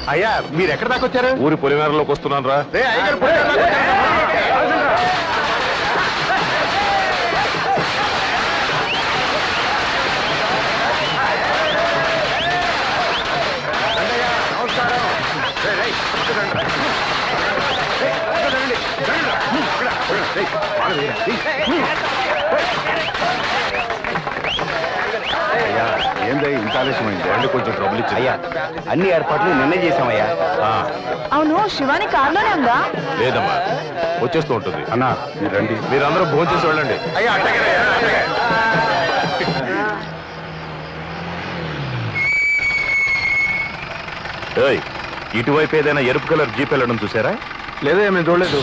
అయ్యా మీరు ఎక్కడ దాకా వచ్చారు ఊరి పొలిమేరలోకి వస్తున్నాను రా రే, అయ్యగారు పొలిమేర దాకా వచ్చారు. రండయ్యా, నమస్కారం. రే, రే, ఇక్కడ రండి. రే, ఇక్కడ రండి. రండి రా. ఇక్కడ, ఇక్కడ. రే, బాగా వేయరా. అయ్యా ఏందై ఇంత ఆలస్యమైంది బండి కొంచెం ట్రబుల్ ఇచ్చింది అయ్యా అన్ని ఏర్పాట్లు నిన్నే చేశామయ్యా ఆ, అవును శివాని కార్లోనే ఉందా లేదమ్మా వచ్చేస్తూ ఉంటుంది అన్నా మీరు రండి మీరందరూ భోజనం చేసి వెళ్ళండి అయ్యా అట్టగే అట్టగే ఏయ్ ఇటువైపు ఏదైనా ఎరుపు కలర్ జీప్ వెళ్ళడం చూసారా లేదే మేము చూడలేదు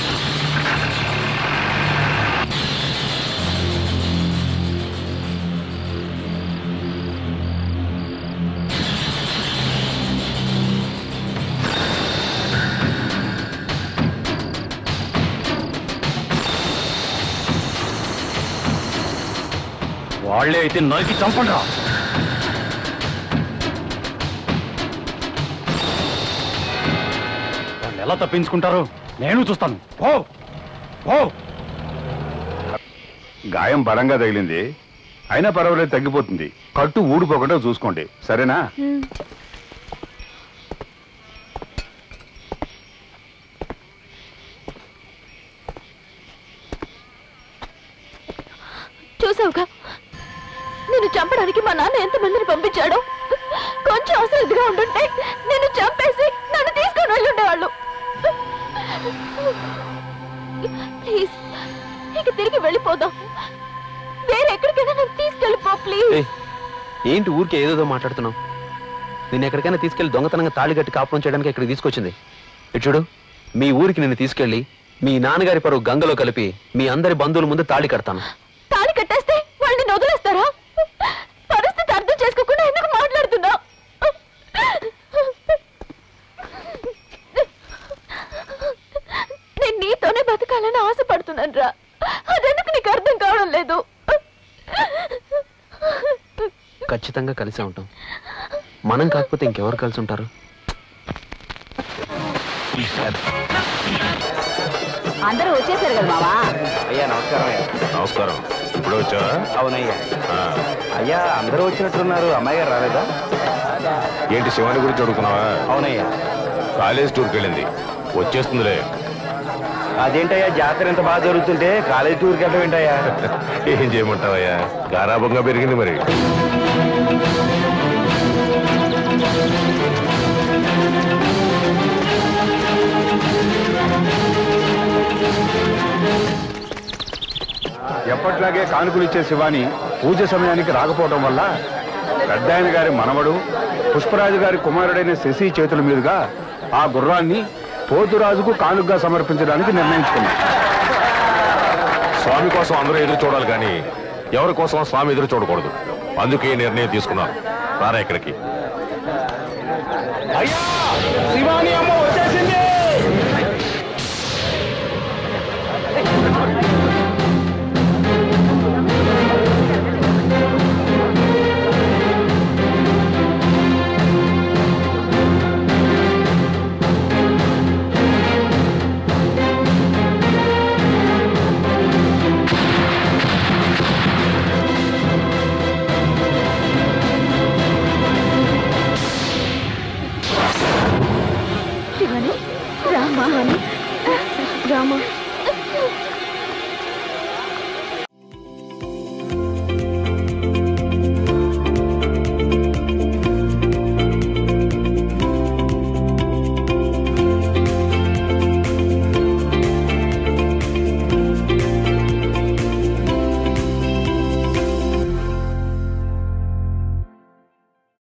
వాళ్ళే అయితే నరికి చంపండి వాళ్ళు ఎలా తప్పించుకుంటారు నేను చూస్తాను పో పో గాయం బలంగా తగిలింది అయినా పర్వాలేదు తగ్గిపోతుంది కట్టు ఊడిపోకుండా చూసుకోండి సరేనా చూసావుగా నేను చంపడానికి మా నాన్న ఎంతమందిని పంపించాడో కొంచెం అశ్రద్ధగా ఉండుంటే నేను చంపేసి నన్ను తీసుకొని వెళ్ళి ఉండేవాళ్ళు ప్లీజ్ ఇక తిరిగి వెళ్ళిపోదాం వేరే ఎక్కడికైనా నన్ను తీసుకెళ్ళిపో ప్లీజ్ ఏంటి ఊరికే ఏదేదో మాట్లాడుతున్నావు నేను ఎక్కడికైనా తీసుకెళ్లి దొంగతనంగా తాళి కట్టి కాపురం చేయడానికి ఇక్కడికి తీసుకొచ్చింది ఇటు చూడు మీ ఊరికి నేను తీసుకెళ్లి మీ నాన్నగారి పరువు గంగలో కలిపి మీ అందరి బంధువుల ముందు తాళి కడతాను తాళి కట్టేస్తే వాళ్ళని వదిలేస్తారా పరిస్థితి అర్థం చేసుకోకుండా ఎందుకు మాట్లాడుతున్నావు నేను నీతోనే బతకాలని ఆశపడుతున్నాను రా అదెందుకు నీకు అర్థం కావడం లేదు ఖచ్చితంగా కలిసే ఉంటాం మనం కాకపోతే ఇంకెవరు కలిసి ఉంటారు అందరూ వచ్చేసారు కదా మావా అయ్యా నమస్కారం అయ్యా నమస్కారం ఇప్పుడు వచ్చావా అవునయ్యా ఆ, అయ్యా అందరూ వచ్చినట్టున్నారు అమ్మాయి గారు రాలేదా ఏంటి శివాని గురించి అడుగుతున్నావా అవునయ్యా కాలేజ్ టూర్కి వెళ్ళింది వచ్చేస్తుందిలే అదేంటయ్యా జాతర ఎంత బాగా జరుగుతుంటే కాలేజ్ టూర్కి వెళ్ళడం ఏంటయ్యా ఏం చేయమంటావయ్యా గారాభంగా పెరిగింది మరి ఎప్పట్లాగే కానుకలు ఇచ్చే శివాని పూజ సమయానికి రాకపోవడం వల్ల పెద్దాయన గారి మనవడు పుష్పరాజు గారి కుమారుడైన శశి చేతుల మీదుగా ఆ గుర్రాన్ని పోతురాజుకు కానుకగా సమర్పించడానికి నిర్ణయించుకున్నాం స్వామి కోసం అందరూ ఎదురు చూడాలి కానీ ఎవరి కోసం స్వామి ఎదురు చూడకూడదు అందుకే ఈ నిర్ణయం తీసుకున్నాను రారా ఇక్కడికి శివాని రామా అని రామా